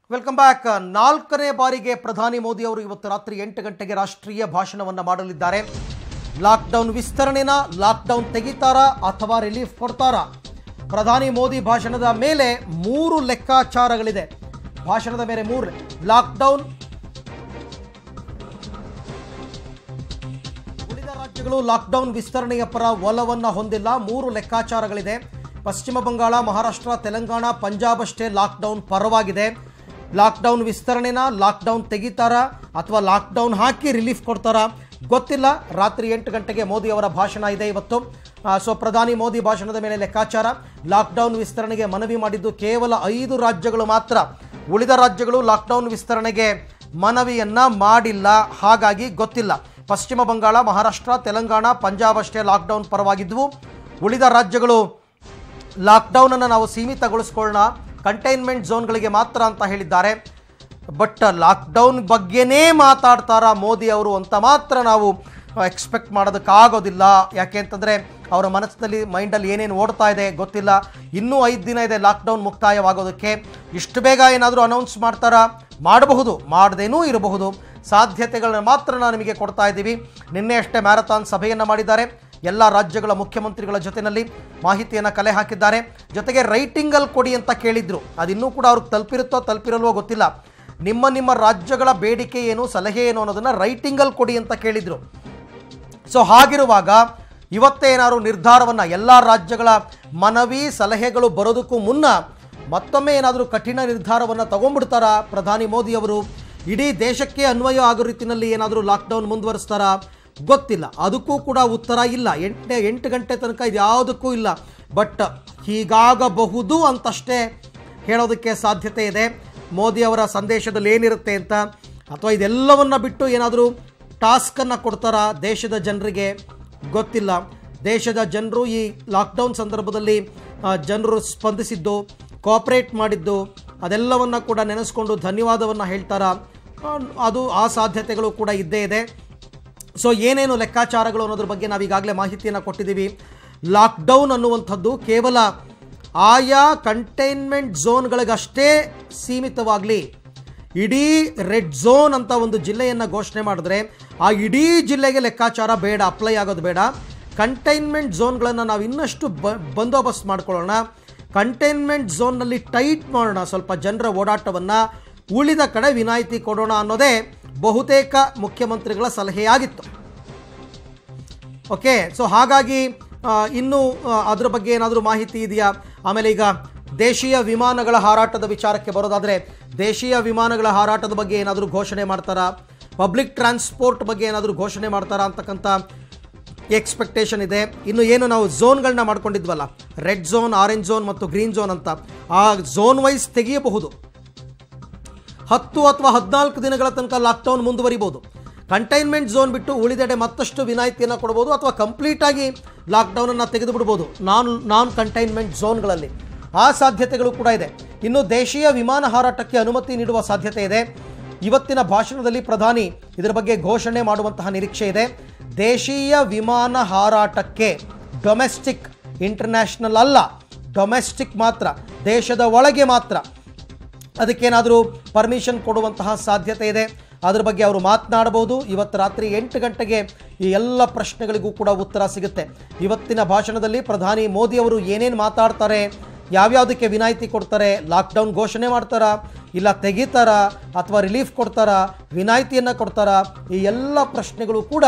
welcome back ನಾಲ್ಕನೇ ಬಾರಿಗೆ ಪ್ರಧಾನಿ ಮೋದಿ ಅವರು ಇವತ್ತು ರಾತ್ರಿ ಎಂಟು ಗಂಟೆಗೆ ರಾಷ್ಟ್ರೀಯ ಭಾಷಣವನ್ನು ಮಾಡಲಿದ್ದಾರೆ ಲಾಕ್ಡೌನ್ ವಿಸ್ತರಣೆನ ಲಾಕ್ಡೌನ್ ತೆಗಿತಾರಾ ಅಥವಾ ರಿಲೀಫ್ ಕೊಡ್ತಾರಾ ಪ್ರಧಾನಿ ಮೋದಿ ಭಾಷಣದ ಮೇಲೆ ಮೂರು ಲೆಕ್ಕಾಚಾರಗಳಿದೆ ಭಾಷಣದ ಮೇಲೆ ಮೂರು ಲಾಕ್ಡೌನ್ ಉಳಿದ ರಾಜ್ಯಗಳು ಲಾಕ್ಡೌನ್ ವಿಸ್ತರಣೆಯ ಪರ ಒಲವನ್ನು ಹೊಂದಿಲ್ಲ ಮೂರು ಲೆಕ್ಕಾಚಾರಗಳಿದೆ ಪಶ್ಚಿಮ ಬಂಗಾಳ ಮಹಾರಾಷ್ಟ್ರ ತೆಲಂಗಾಣ ಪಂಜಾಬ್ ಅಷ್ಟೇ ಲಾಕ್ಡೌನ್ ಪರವಾಗಿದೆ ಲಾಕ್ಡೌನ್ ವಿಸ್ತರಣೆನ ಲಾಕ್ಡೌನ್ ತೆಗಿತಾರಾ ಅಥವಾ ಲಾಕ್ಡೌನ್ ಹಾಕಿ ರಿಲೀಫ್ ಕೊಡ್ತಾರಾ ಗೊತ್ತಿಲ್ಲ ರಾತ್ರಿ ಎಂಟು ಗಂಟೆಗೆ ಮೋದಿ ಅವರ ಭಾಷಣ ಇದೆ ಇವತ್ತು ಸೊ ಪ್ರಧಾನಿ ಮೋದಿ ಭಾಷಣದ ಮೇಲೆ ಲೆಕ್ಕಾಚಾರ ಲಾಕ್ಡೌನ್ ವಿಸ್ತರಣೆಗೆ ಮನವಿ ಮಾಡಿದ್ದು ಕೇವಲ ಐದು ರಾಜ್ಯಗಳು ಮಾತ್ರ ಉಳಿದ ರಾಜ್ಯಗಳು ಲಾಕ್ಡೌನ್ ವಿಸ್ತರಣೆಗೆ ಮನವಿಯನ್ನ ಮಾಡಿಲ್ಲ ಹಾಗಾಗಿ ಗೊತ್ತಿಲ್ಲ ಪಶ್ಚಿಮ ಬಂಗಾಳ ಮಹಾರಾಷ್ಟ್ರ ತೆಲಂಗಾಣ ಪಂಜಾಬ್ ಅಷ್ಟೇ ಲಾಕ್ಡೌನ್ ಪರವಾಗಿದ್ವು ಉಳಿದ ರಾಜ್ಯಗಳು ಲಾಕ್ಡೌನನ್ನು ನಾವು ಸೀಮಿತಗೊಳಿಸ್ಕೊಳ್ಳೋಣ ಕಂಟೈನ್ಮೆಂಟ್ ಝೋನ್ಗಳಿಗೆ ಮಾತ್ರ ಅಂತ ಹೇಳಿದ್ದಾರೆ ಬಟ್ ಲಾಕ್ಡೌನ್ ಬಗ್ಗೆನೇ ಮಾತಾಡ್ತಾರಾ ಮೋದಿ ಅವರು ಅಂತ ಮಾತ್ರ ನಾವು ಎಕ್ಸ್ಪೆಕ್ಟ್ ಮಾಡೋದಕ್ಕಾಗೋದಿಲ್ಲ ಯಾಕೆ ಅಂತಂದರೆ ಅವರ ಮನಸ್ಸಿನಲ್ಲಿ ಮೈಂಡಲ್ಲಿ ಏನೇನು ಓಡ್ತಾ ಇದೆ ಗೊತ್ತಿಲ್ಲ ಇನ್ನೂ ಐದು ದಿನ ಇದೆ ಲಾಕ್ಡೌನ್ ಮುಕ್ತಾಯವಾಗೋದಕ್ಕೆ ಇಷ್ಟು ಬೇಗ ಏನಾದರೂ ಅನೌನ್ಸ್ ಮಾಡ್ತಾರಾ ಮಾಡಬಹುದು ಮಾಡದೇನೂ ಇರಬಹುದು ಸಾಧ್ಯತೆಗಳನ್ನ ಮಾತ್ರ ನಾವು ನಿಮಗೆ ಕೊಡ್ತಾ ಇದ್ದೀವಿ ನಿನ್ನೆ ಅಷ್ಟೇ ಮ್ಯಾರಥಾನ್ ಸಭೆಯನ್ನು ಮಾಡಿದ್ದಾರೆ ಎಲ್ಲ ರಾಜ್ಯಗಳ ಮುಖ್ಯಮಂತ್ರಿಗಳ ಜೊತೆಯಲ್ಲಿ ಮಾಹಿತಿಯನ್ನು ಕಲೆ ಹಾಕಿದ್ದಾರೆ ಜೊತೆಗೆ ರೈಟಿಂಗಲ್ಲಿ ಕೊಡಿ ಅಂತ ಕೇಳಿದ್ರು ಅದಿನ್ನೂ ಕೂಡ ಅವ್ರಿಗೆ ತಲುಪಿರುತ್ತೋ ತಲುಪಿರಲ್ವೋ ಗೊತ್ತಿಲ್ಲ ನಿಮ್ಮ ನಿಮ್ಮ ರಾಜ್ಯಗಳ ಬೇಡಿಕೆ ಏನು ಸಲಹೆ ಏನು ಅನ್ನೋದನ್ನು ರೈಟಿಂಗಲ್ಲಿ ಕೊಡಿ ಅಂತ ಕೇಳಿದರು ಸೊ ಹಾಗಿರುವಾಗ ಇವತ್ತೇ ಏನಾದ್ರು ನಿರ್ಧಾರವನ್ನು ಎಲ್ಲ ರಾಜ್ಯಗಳ ಮನವಿ ಸಲಹೆಗಳು ಬರೋದಕ್ಕೂ ಮುನ್ನ ಮತ್ತೊಮ್ಮೆ ಏನಾದರೂ ಕಠಿಣ ನಿರ್ಧಾರವನ್ನು ತಗೊಂಡ್ಬಿಡ್ತಾರಾ ಪ್ರಧಾನಿ ಮೋದಿ ಅವರು ಇಡೀ ದೇಶಕ್ಕೆ ಅನ್ವಯ ಆಗೋ ರೀತಿಯಲ್ಲಿ ಏನಾದರೂ ಲಾಕ್ಡೌನ್ ಮುಂದುವರಿಸ್ತಾರಾ ಗೊತ್ತಿಲ್ಲ ಅದಕ್ಕೂ ಕೂಡ ಉತ್ತರ ಇಲ್ಲ ಎಂಟನೇ ಎಂಟು ಗಂಟೆ ತನಕ ಇದು ಯಾವುದಕ್ಕೂ ಇಲ್ಲ ಬಟ್ ಹೀಗಾಗಬಹುದು ಅಂತಷ್ಟೇ ಹೇಳೋದಕ್ಕೆ ಸಾಧ್ಯತೆ ಇದೆ ಮೋದಿ ಅವರ ಸಂದೇಶದಲ್ಲಿ ಏನಿರುತ್ತೆ ಅಂತ ಅಥವಾ ಇದೆಲ್ಲವನ್ನ ಬಿಟ್ಟು ಏನಾದರೂ ಟಾಸ್ಕನ್ನು ಕೊಡ್ತಾರಾ ದೇಶದ ಜನರಿಗೆ ಗೊತ್ತಿಲ್ಲ ದೇಶದ ಜನರು ಈ ಲಾಕ್ಡೌನ್ ಸಂದರ್ಭದಲ್ಲಿ ಆ, ಜನರು ಸ್ಪಂದಿಸಿದ್ದು ಕೋಆಪ್ರೇಟ್ ಮಾಡಿದ್ದು ಅದೆಲ್ಲವನ್ನು ಕೂಡ ನೆನೆಸ್ಕೊಂಡು ಧನ್ಯವಾದವನ್ನು ಹೇಳ್ತಾರಾ ಆ, ಅದು ಆ ಸಾಧ್ಯತೆಗಳು ಕೂಡ ಇದ್ದೇ ಇದೆ ಸೊ ಏನೇನು ಲೆಕ್ಕಾಚಾರಗಳು ಅನ್ನೋದ್ರ ಬಗ್ಗೆ ನಾವು ಈಗಾಗಲೇ ಮಾಹಿತಿಯನ್ನು ಕೊಟ್ಟಿದ್ದೀವಿ ಲಾಕ್ಡೌನ್ ಅನ್ನುವಂಥದ್ದು ಕೇವಲ ಆಯಾ ಕಂಟೈನ್ಮೆಂಟ್ ಝೋನ್ಗಳಿಗಷ್ಟೇ ಸೀಮಿತವಾಗಲಿ ಇಡೀ ರೆಡ್ ಝೋನ್ ಅಂತ ಒಂದು ಜಿಲ್ಲೆಯನ್ನು ಘೋಷಣೆ ಮಾಡಿದ್ರೆ ಆ ಇಡೀ ಜಿಲ್ಲೆಗೆ ಲೆಕ್ಕಾಚಾರ ಬೇಡ ಅಪ್ಲೈ ಆಗೋದು ಬೇಡ ಕಂಟೈನ್ಮೆಂಟ್ ಝೋನ್ಗಳನ್ನು ನಾವು ಇನ್ನಷ್ಟು ಬ ಬಂದೋಬಸ್ತ್ ಮಾಡ್ಕೊಳ್ಳೋಣ ಕಂಟೈನ್ಮೆಂಟ್ ಝೋನ್ನಲ್ಲಿ ಟೈಟ್ ಮಾಡೋಣ ಸ್ವಲ್ಪ ಜನರ ಓಡಾಟವನ್ನು ಉಳಿದ ಕಡೆ ವಿನಾಯಿತಿ ಕೊಡೋಣ ಅನ್ನೋದೇ ಬಹುತೇಕ ಮುಖ್ಯಮಂತ್ರಿಗಳ ಸಲಹೆಯಾಗಿತ್ತು ಓಕೆ ಸೊ ಹಾಗಾಗಿ ಆ, ಇನ್ನು ಆ, ಅದ್ರ ಬಗ್ಗೆ ಏನಾದರೂ ಮಾಹಿತಿ ಇದೆಯಾ ಆಮೇಲೆ ಈಗ ದೇಶೀಯ ವಿಮಾನಗಳ ಹಾರಾಟದ ವಿಚಾರಕ್ಕೆ ಬರೋದಾದರೆ ದೇಶೀಯ ವಿಮಾನಗಳ ಹಾರಾಟದ ಬಗ್ಗೆ ಏನಾದರೂ ಘೋಷಣೆ ಮಾಡ್ತಾರಾ ಪಬ್ಲಿಕ್ ಟ್ರಾನ್ಸ್ಪೋರ್ಟ್ ಬಗ್ಗೆ ಏನಾದರೂ ಘೋಷಣೆ ಮಾಡ್ತಾರಾ ಅಂತಕ್ಕಂಥ ಎಕ್ಸ್ಪೆಕ್ಟೇಷನ್ ಇದೆ ಇನ್ನು ಏನು ನಾವು ಝೋನ್ಗಳನ್ನ ಮಾಡ್ಕೊಂಡಿದ್ವಲ್ಲ ರೆಡ್ ಝೋನ್ ಆರೆಂಜ್ ಝೋನ್ ಮತ್ತು ಗ್ರೀನ್ ಝೋನ್ ಅಂತ ಆ ಝೋನ್ ವೈಸ್ ತೆಗೆಯಬಹುದು ಹತ್ತು ಅಥವಾ ಹದಿನಾಲ್ಕು ದಿನಗಳ ತನಕ ಲಾಕ್ಡೌನ್ ಮುಂದುವರಿಬೋದು ಕಂಟೈನ್ಮೆಂಟ್ ಝೋನ್ ಬಿಟ್ಟು ಉಳಿದೆಡೆ ಮತ್ತಷ್ಟು ವಿನಾಯಿತಿಯನ್ನು ಕೊಡ್ಬೋದು ಅಥವಾ ಕಂಪ್ಲೀಟಾಗಿ ಲಾಕ್ಡೌನನ್ನು ತೆಗೆದು ಬಿಡ್ಬೋದು ನಾನ್ ನಾನ್ ಕಂಟೈನ್ಮೆಂಟ್ ಝೋನ್ಗಳಲ್ಲಿ ಆ ಸಾಧ್ಯತೆಗಳು ಕೂಡ ಇದೆ ಇನ್ನು ದೇಶೀಯ ವಿಮಾನ ಹಾರಾಟಕ್ಕೆ ಅನುಮತಿ ನೀಡುವ ಸಾಧ್ಯತೆ ಇದೆ ಇವತ್ತಿನ ಭಾಷಣದಲ್ಲಿ ಪ್ರಧಾನಿ ಇದರ ಬಗ್ಗೆ ಘೋಷಣೆ ಮಾಡುವಂತಹ ನಿರೀಕ್ಷೆ ಇದೆ ದೇಶೀಯ ವಿಮಾನ ಹಾರಾಟಕ್ಕೆ ಡೊಮೆಸ್ಟಿಕ್ ಇಂಟರ್ನ್ಯಾಷನಲ್ ಅಲ್ಲ ಡೊಮೆಸ್ಟಿಕ್ ಮಾತ್ರ ದೇಶದ ಒಳಗೆ ಮಾತ್ರ ಅದಕ್ಕೇನಾದರೂ ಪರ್ಮಿಷನ್ ಕೊಡುವಂತಹ ಸಾಧ್ಯತೆ ಇದೆ ಅದ್ರ ಬಗ್ಗೆ ಅವರು ಮಾತನಾಡಬಹುದು ಇವತ್ತು ರಾತ್ರಿ ಎಂಟು ಗಂಟೆಗೆ ಈ ಎಲ್ಲ ಪ್ರಶ್ನೆಗಳಿಗೂ ಕೂಡ ಉತ್ತರ ಸಿಗುತ್ತೆ ಇವತ್ತಿನ ಭಾಷಣದಲ್ಲಿ ಪ್ರಧಾನಿ ಮೋದಿ ಅವರು ಏನೇನು ಮಾತಾಡ್ತಾರೆ ಯಾವ್ಯಾವುದಕ್ಕೆ ವಿನಾಯಿತಿ ಕೊಡ್ತಾರೆ ಲಾಕ್ಡೌನ್ ಘೋಷಣೆ ಮಾಡ್ತಾರಾ ಇಲ್ಲ ತೆಗಿತಾರಾ ಅಥವಾ ರಿಲೀಫ್ ಕೊಡ್ತಾರಾ ವಿನಾಯಿತಿಯನ್ನು ಕೊಡ್ತಾರಾ ಈ ಎಲ್ಲ ಪ್ರಶ್ನೆಗಳು ಕೂಡ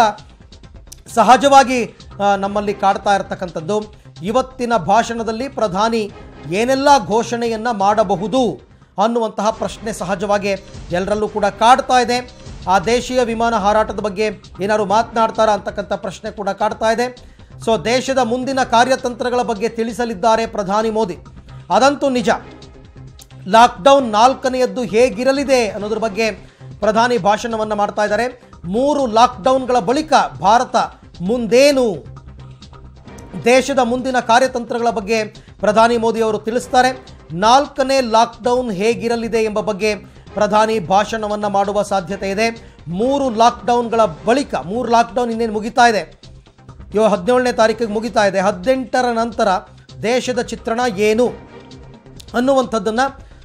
ಸಹಜವಾಗಿ ಆ, ನಮ್ಮಲ್ಲಿ ಕಾಡ್ತಾ ಇರತಕ್ಕಂಥದ್ದು ಇವತ್ತಿನ ಭಾಷಣದಲ್ಲಿ ಪ್ರಧಾನಿ ಏನೆಲ್ಲ ಘೋಷಣೆಯನ್ನು ಮಾಡಬಹುದು ಅನ್ನುವಂತಹ ಪ್ರಶ್ನೆ ಸಹಜವಾಗಿ ಎಲ್ಲರಲ್ಲೂ ಕೂಡ ಕಾಡ್ತಾ ಇದೆ ಆ ದೇಶೀಯ ವಿಮಾನ ಹಾರಾಟದ ಬಗ್ಗೆ ಏನಾದ್ರು ಮಾತನಾಡ್ತಾರಾ ಅಂತಕ್ಕಂಥ ಪ್ರಶ್ನೆ ಕೂಡ ಕಾಡ್ತಾ ಇದೆ ಸೊ ದೇಶದ ಮುಂದಿನ ಕಾರ್ಯತಂತ್ರಗಳ ಬಗ್ಗೆ ತಿಳಿಸಲಿದ್ದಾರೆ ಪ್ರಧಾನಿ ಮೋದಿ ಅದಂತೂ ನಿಜ ಲಾಕ್ಡೌನ್ ನಾಲ್ಕನೆಯದ್ದು ಹೇಗಿರಲಿದೆ ಅನ್ನೋದ್ರ ಬಗ್ಗೆ ಪ್ರಧಾನಿ ಭಾಷಣವನ್ನು ಮಾಡ್ತಾ ಇದ್ದಾರೆ ಮೂರು ಲಾಕ್ಡೌನ್ಗಳ ಬಳಿಕ ಭಾರತ ಮುಂದೇನು ದೇಶದ ಮುಂದಿನ ಕಾರ್ಯತಂತ್ರಗಳ ಬಗ್ಗೆ ಪ್ರಧಾನಿ ಮೋದಿ ಅವರು ತಿಳಿಸ್ತಾರೆ ನಾಲ್ಕನೇ ಲಾಕ್ಡೌನ್ ಹೇಗಿರಲಿದೆ ಎಂಬ ಬಗ್ಗೆ ಪ್ರಧಾನಿ ಭಾಷಣವನ್ನು ಮಾಡುವ ಸಾಧ್ಯತೆ ಇದೆ ಮೂರು ಲಾಕ್ಡೌನ್ಗಳ ಬಳಿಕ ಮೂರು ಲಾಕ್ಡೌನ್ ಇನ್ನೇನು ಮುಗಿತಾ ಇದೆ ಇವಾಗ ಹದಿನೇಳನೇ ತಾರೀಕಿಗೆ ಮುಗಿತಾ ಇದೆ ಹದಿನೆಂಟರ ನಂತರ ದೇಶದ ಚಿತ್ರಣ ಏನು ಅನ್ನುವಂಥದ್ದನ್ನು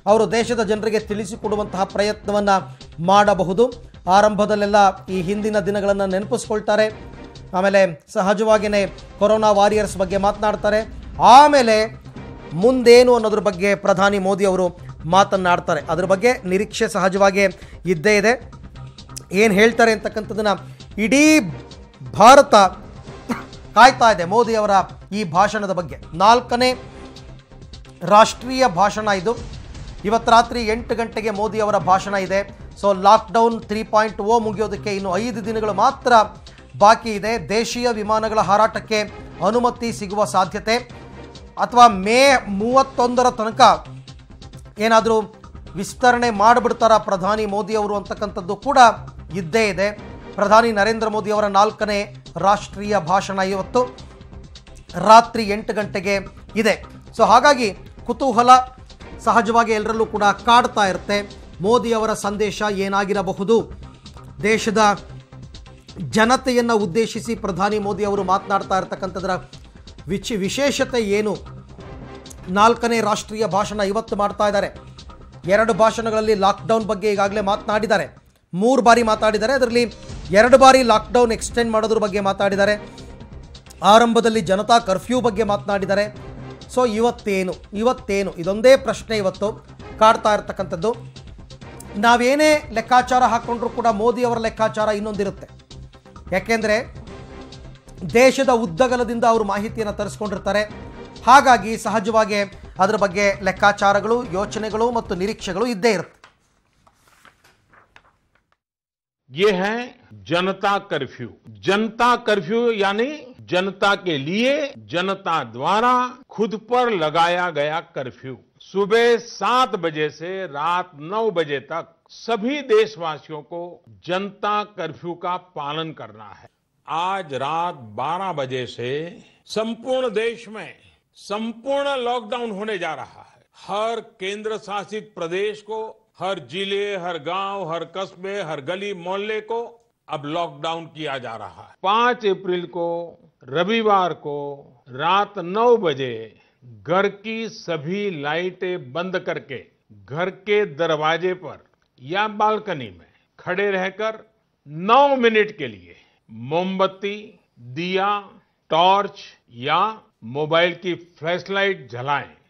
ಅವರು ದೇಶದ ಜನರಿಗೆ ತಿಳಿಸಿಕೊಡುವಂತಹ ಪ್ರಯತ್ನವನ್ನು ಮಾಡಬಹುದು ಆರಂಭದಲ್ಲೆಲ್ಲ ಈ ಹಿಂದಿನ ದಿನಗಳನ್ನು ನೆನಪಿಸ್ಕೊಳ್ತಾರೆ ಆಮೇಲೆ ಸಹಜವಾಗಿಯೇ ಕೊರೋನಾ ವಾರಿಯರ್ಸ್ ಬಗ್ಗೆ ಮಾತನಾಡ್ತಾರೆ ಆಮೇಲೆ ಮುಂದೇನು ಅನ್ನೋದ್ರ ಬಗ್ಗೆ ಪ್ರಧಾನಿ ಮೋದಿ ಅವರು ಮಾತನ್ನಾಡ್ತಾರೆ ಅದ್ರ ಬಗ್ಗೆ ನಿರೀಕ್ಷೆ ಸಹಜವಾಗಿ ಇದ್ದೇ ಇದೆ ಏನು ಹೇಳ್ತಾರೆ ಅಂತಕ್ಕಂಥದ್ದನ್ನು ಇಡೀ ಭಾರತ ಕಾಯ್ತಾ ಇದೆ ಮೋದಿಯವರ ಈ ಭಾಷಣದ ಬಗ್ಗೆ ನಾಲ್ಕನೇ ರಾಷ್ಟ್ರೀಯ ಭಾಷಣ ಇದು ಇವತ್ತು ರಾತ್ರಿ ಎಂಟು ಗಂಟೆಗೆ ಮೋದಿ ಅವರ ಭಾಷಣ ಇದೆ so lockdown three point O ಮುಗಿಯೋದಕ್ಕೆ ಇನ್ನು ಐದು ದಿನಗಳು ಮಾತ್ರ ಬಾಕಿ ಇದೆ ದೇಶೀಯ ವಿಮಾನಗಳ ಹಾರಾಟಕ್ಕೆ ಅನುಮತಿ ಸಿಗುವ ಸಾಧ್ಯತೆ ಅಥವಾ ಮೇ ಮೂವತ್ತೊಂದರ ತನಕ ಏನಾದರೂ ವಿಸ್ತರಣೆ ಮಾಡಿಬಿಡ್ತಾರ ಪ್ರಧಾನಿ ಮೋದಿ ಅವರು ಅಂತಕ್ಕಂಥದ್ದು ಕೂಡ ಇದ್ದೇ ಇದೆ ಪ್ರಧಾನಿ ನರೇಂದ್ರ ಮೋದಿ ಅವರ ನಾಲ್ಕನೇ ರಾಷ್ಟ್ರೀಯ ಭಾಷಣ ಇವತ್ತು ರಾತ್ರಿ ಎಂಟು ಗಂಟೆಗೆ ಇದೆ ಸೊ ಹಾಗಾಗಿ ಕುತೂಹಲ ಸಹಜವಾಗಿ ಎಲ್ಲರಲ್ಲೂ ಕೂಡ ಕಾಡ್ತಾ ಇರುತ್ತೆ ಮೋದಿಯವರ ಸಂದೇಶ ಏನಾಗಿರಬಹುದು ದೇಶದ ಜನತೆಯನ್ನು ಉದ್ದೇಶಿಸಿ ಪ್ರಧಾನಿ ಮೋದಿ ಅವರು ಮಾತನಾಡ್ತಾ ಇರ್ತಕ್ಕಂಥದ್ರ ವಿಚಿ ವಿಶೇಷತೆ ಏನು ನಾಲ್ಕನೇ ರಾಷ್ಟ್ರೀಯ ಭಾಷಣ ಇವತ್ತು ಮಾಡ್ತಾ ಇದ್ದಾರೆ ಎರಡು ಭಾಷಣಗಳಲ್ಲಿ ಲಾಕ್ಡೌನ್ ಬಗ್ಗೆ ಈಗಾಗಲೇ ಮಾತನಾಡಿದ್ದಾರೆ ಮೂರು ಬಾರಿ ಮಾತಾಡಿದ್ದಾರೆ ಅದರಲ್ಲಿ ಎರಡು ಬಾರಿ ಲಾಕ್ಡೌನ್ ಎಕ್ಸ್ಟೆಂಡ್ ಮಾಡೋದ್ರ ಬಗ್ಗೆ ಮಾತಾಡಿದ್ದಾರೆ ಆರಂಭದಲ್ಲಿ ಜನತಾ ಕರ್ಫ್ಯೂ ಬಗ್ಗೆ ಮಾತನಾಡಿದ್ದಾರೆ ಸೊ ಇವತ್ತೇನು ಇವತ್ತೇನು ಇದೊಂದೇ ಪ್ರಶ್ನೆ ಇವತ್ತು ಕಾಡ್ತಾ ಇರ್ತಕ್ಕಂಥದ್ದು ನಾವೇನೇ ಲೆಕ್ಕಾಚಾರ ಹಾಕ್ಕೊಂಡ್ರೂ ಕೂಡ ಮೋದಿ ಅವರ ಲೆಕ್ಕಾಚಾರ ಇನ್ನೊಂದಿರುತ್ತೆ ಯಾಕೆಂದರೆ ದೇಶದ ಉದ್ದಗಲದಿಂದ ಅವರು ಮಾಹಿತಿಯನ್ನು ತರಿಸ್ಕೊಂಡಿರ್ತಾರೆ ಹಾಗಾಗಿ ಸಹಜವಾಗಿ ಅದರ ಬಗ್ಗೆ ಲೆಕ್ಕಾಚಾರಗಳು ಯೋಚನೆಗಳು ಮತ್ತು ನಿರೀಕ್ಷೆಗಳು ಇದ್ದೇ ಇರುತ್ತೆ ये है जनता कर्फ्यू जनता कर्फ्यू यानी जनता के लिए जनता द्वारा खुद पर लगाया गया कर्फ्यू सुबह सात बजे से रात नौ बजे तक सभी देशवासियों को जनता कर्फ्यू का पालन करना है आज रात 12 बजे से संपूर्ण देश में संपूर्ण लॉकडाउन होने जा रहा है हर केंद्र शासित प्रदेश को हर जिले हर गांव हर कस्बे हर गली मोहल्ले को अब लॉकडाउन किया जा रहा है पांच अप्रैल को रविवार को रात नौ बजे घर की सभी लाइटें बंद करके घर के दरवाजे पर या बालकनी में खड़े रहकर नौ मिनट के लिए मोमबत्ती दिया टॉर्च या मोबाइल की फ्लैशलाइट जलाएं